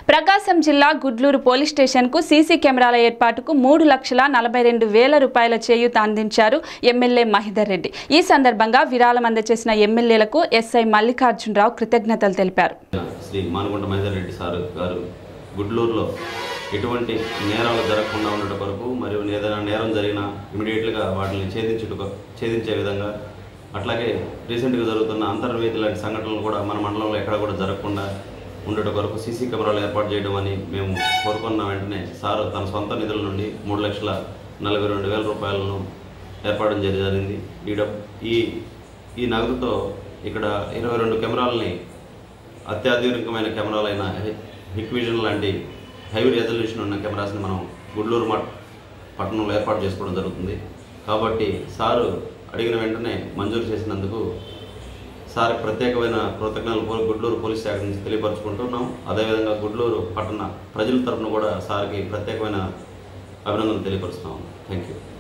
ప్రకాశం జిల్లా గుడ్లూరు పోలీస్ స్టేషన్కు సీసీ కెమెరాల ఏర్పాటుకు మూడు లక్షల నలభై రెండు వేల రూపాయల చేయూత అందించారు ఎమ్మెల్యే మహిదర్ రెడ్డి ఈ సందర్భంగా విరాళం అందజేసిన ఎమ్మెల్యేలకు ఎస్ఐ మల్లికార్జునరావు కృతజ్ఞతలు తెలిపారు శ్రీ మానుకుంట మహేందర్ రెడ్డి సార్ గారు గుడ్లూరులో ఎటువంటి నేరాలు జరగకుండా ఉండటం కొరకు మరియు ఏదైనా నేరం జరిగినా ఇమీడియట్గా వాటిని ఛేదించుట ఛేదించే విధంగా అట్లాగే రీసెంట్గా జరుగుతున్న అంతర్వేది లాంటి సంఘటనలు కూడా మన మండలంలో ఎక్కడ కూడా జరగకుండా ఉండటం కొరకు సీసీ కెమెరాలు ఏర్పాటు చేయడం అని మేము కోరుకున్న వెంటనే సార్ తన సొంత నిధుల నుండి మూడు లక్షల నలభై రెండు వేల రూపాయలను ఏర్పాటు చేయడం జరిగింది ఈ డబ్ ఈ ఈ నగదుతో ఇక్కడ ఇరవై రెండు కెమెరాలని అత్యాధునికమైన కెమెరాలైన హిక్ విజన్ లాంటి హై రెజల్యూషన్ ఉన్న కెమెరాస్ని మనం గుడ్లూరు మట్ పట్టణంలో ఏర్పాటు చేసుకోవడం జరుగుతుంది కాబట్టి సారు అడిగిన వెంటనే మంజూరు చేసినందుకు సార్ ప్రత్యేకమైన కృతజ్ఞతలు పో- గుడ్లూరు పోలీస్ శాఖ నుంచి తెలియపరచుకుంటున్నాం అదేవిధంగా గుడ్లూరు పట్టణ ప్రజల తరపున కూడా సార్కి ప్రత్యేకమైన అభినందనలు తెలియపరుస్తున్నాం థ్యాంక్ యూ